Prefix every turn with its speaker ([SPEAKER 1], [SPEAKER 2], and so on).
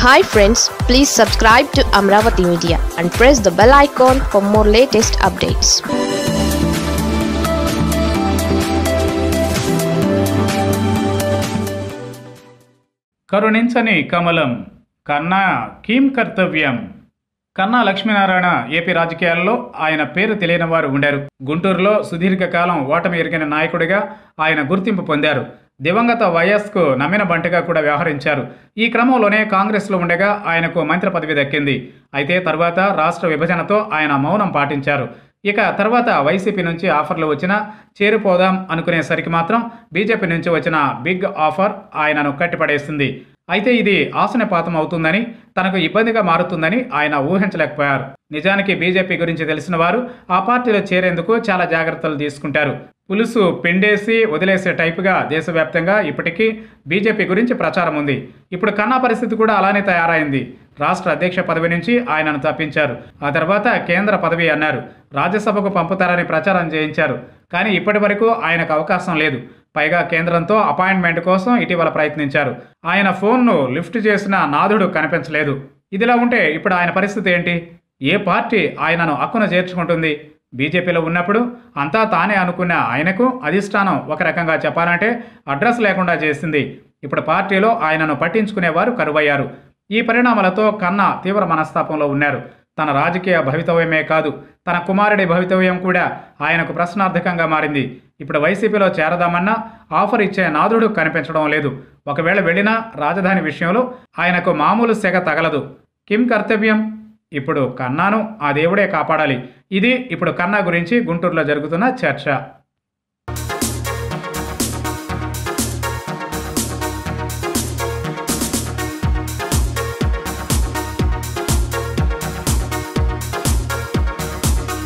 [SPEAKER 1] hi friends please subscribe to Amaravati media and press the bell icon for more latest updates
[SPEAKER 2] కరుణించని కమలం కన్నా కీం కర్తవ్యం కన్నా లక్ష్మీనారాయణ ఏపీ రాజకీయాల్లో ఆయన పేరు తెలియని వారు ఉండారు గుంటూరులో సుదీర్ఘకాలం ఓటమి ఎరిగిన నాయకుడిగా ఆయన గుర్తింపు పొందారు దివంగత వైఎస్కు నమ్మిన బంటిగా కూడా వ్యవహరించారు ఈ క్రమంలోనే కాంగ్రెస్లో ఉండగా ఆయనకు మంత్రి పదవి దక్కింది అయితే తర్వాత రాష్ట్ర విభజనతో ఆయన మౌనం పాటించారు ఇక తర్వాత వైసీపీ నుంచి ఆఫర్లు వచ్చినా చేరిపోదాం అనుకునేసరికి మాత్రం బీజేపీ నుంచి వచ్చిన బిగ్ ఆఫర్ ఆయనను కట్టిపడేసింది అయితే ఇది ఆసనపాతం అవుతుందని తనకు ఇబ్బందిగా మారుతుందని ఆయన ఊహించలేకపోయారు నిజానికి బీజేపీ గురించి తెలిసిన వారు ఆ పార్టీలో చేరేందుకు చాలా జాగ్రత్తలు తీసుకుంటారు పులుసు పిండేసి వదిలేసే టైపుగా దేశవ్యాప్తంగా ఇప్పటికీ బీజేపీ గురించి ప్రచారం ఉంది ఇప్పుడు కన్నా పరిస్థితి కూడా అలానే తయారైంది రాష్ట్ర అధ్యక్ష పదవి నుంచి ఆయనను తప్పించారు ఆ తర్వాత కేంద్ర పదవి అన్నారు రాజ్యసభకు పంపుతారని ప్రచారం చేయించారు కానీ ఇప్పటి వరకు ఆయనకు అవకాశం లేదు పైగా కేంద్రంతో అపాయింట్మెంట్ కోసం ఇటీవల ప్రయత్నించారు ఆయన ఫోన్ను లిఫ్ట్ చేసిన నాథుడు కనిపించలేదు ఇదిలా ఉంటే ఇప్పుడు ఆయన పరిస్థితి ఏంటి ఏ పార్టీ ఆయనను అక్కున చేర్చుకుంటుంది బీజేపీలో ఉన్నప్పుడు అంతా తానే అనుకున్న ఆయనకు అధిష్టానం ఒక రకంగా చెప్పాలంటే అడ్రస్ లేకుండా చేసింది ఇప్పుడు పార్టీలో ఆయనను పట్టించుకునేవారు కరువయ్యారు ఈ పరిణామాలతో కన్నా తీవ్ర మనస్తాపంలో ఉన్నారు తన రాజకీయ భవితవ్యమే కాదు తన కుమారుడి భవితవ్యం కూడా ఆయనకు ప్రశ్నార్థకంగా మారింది ఇప్పుడు వైసీపీలో చేరదామన్నా ఆఫర్ ఇచ్చే నాదుడు కనిపించడం లేదు ఒకవేళ వెళ్ళినా రాజధాని విషయంలో ఆయనకు మామూలు సెగ తగలదు కిం కర్తవ్యం ఇప్పుడు కన్నాను ఆ దేవుడే కాపాడాలి ఇది ఇప్పుడు కన్నా గురించి గుంటూరులో జరుగుతున్న చర్చ